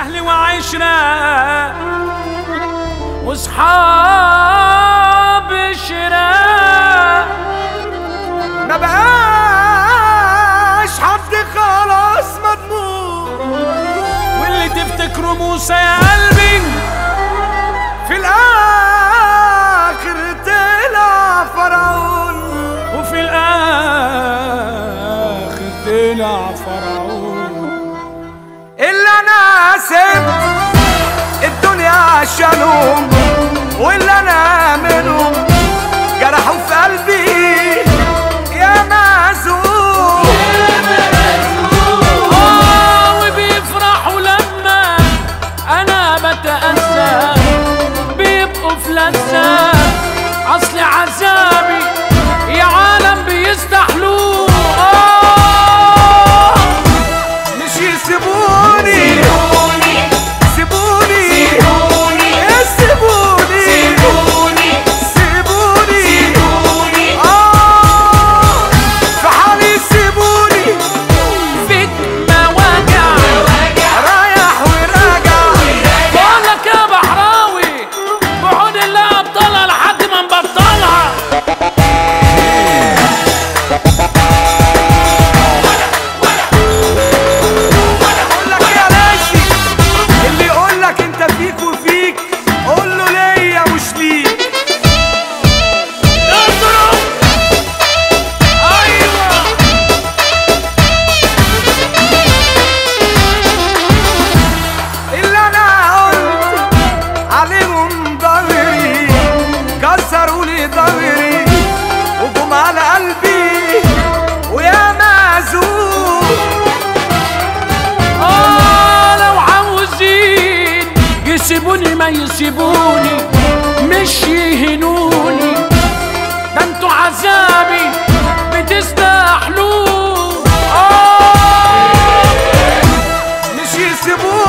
أهل وعشرة وصحاب شراء ما بقاش حد خلاص مضمون واللي تفتكروا موسى يا قلبي في الاخر طلع فرعون وفي الآخر طلع فرعون اللي انا سبت الدنيا عشانهم واللي انا منهم جرحوا في قلبي يا معزوم آه وبيفرحوا لما أنا بتأذى بيبقوا في لذة أصل عذابي يا عالم بيستحلوه آه مش يسيبوني سيبوني سيبوني سيبوني آه في حالي سيبوني فيك مواجع رايح وراجع بقولك يا بحراوي بعود الله أبطالها لحد ما نبطلها اقول لك يا راشي اللي يقول لك انت فيك وفيك قول له ليا مش ليك اضرب أيوه اللي انا قلت عليهم ضهري كسروا لي ضهري وجم على قلبي ويا معزوم آه لو عاوزين يسيبوني ما يسيبوني مش يهنوني ده انتوا عذابي بتستحلوه آه مش يسيبوني